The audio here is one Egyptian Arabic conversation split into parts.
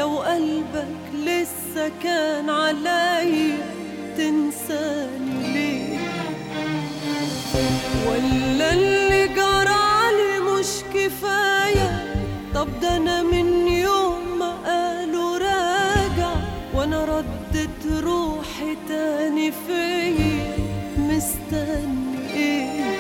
لو قلبك لسه كان عليا تنساني ليه ولا اللي جرالي مش كفاية طب ده أنا من يوم ما قالوا راجع وأنا ردت روحي تاني فيا مستني إيه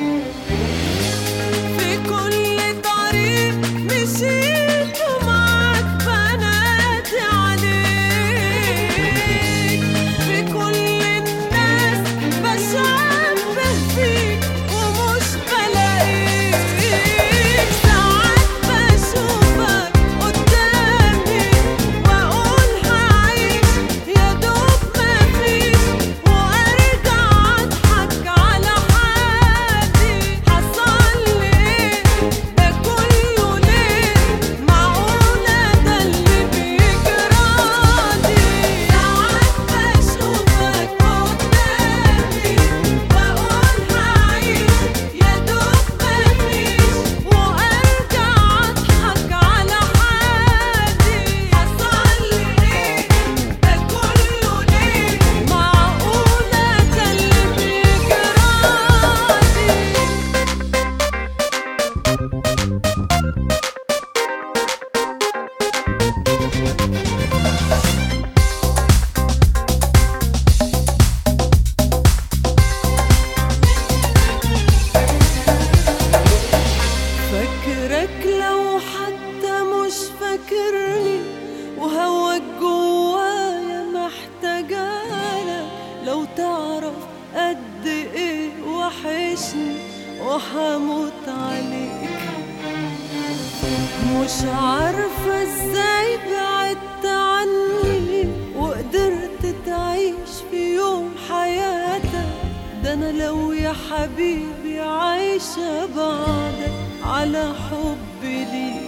في كل طريق مشيت ومعاك بنادي عليك في كل الناس بشبه فيك ومش بلاقيك ساعات بشوفك قدامي واقول هعيش يا دوب مفيش وارجع اضحك على حالي حصل لي ايه ده كله ليه معقولة ده اللي بيجرالي ساعات بشوفك قدامي واقول هعيش يا دوب مفيش وارجع اضحك على حالي حصل لي ايه ده كله ليه معقولة ده اللي بيجرالي فاكرك لو حتى مش فاكرني وهواك جوايا محتاجالك لو تعرف قد ايه وحشني وحموت عليك مش عارفة ازاي بعدت عني وقدرت تعيش في يوم حياتك ده انا لو يا حبيبي عايشة بعدك على حب ليك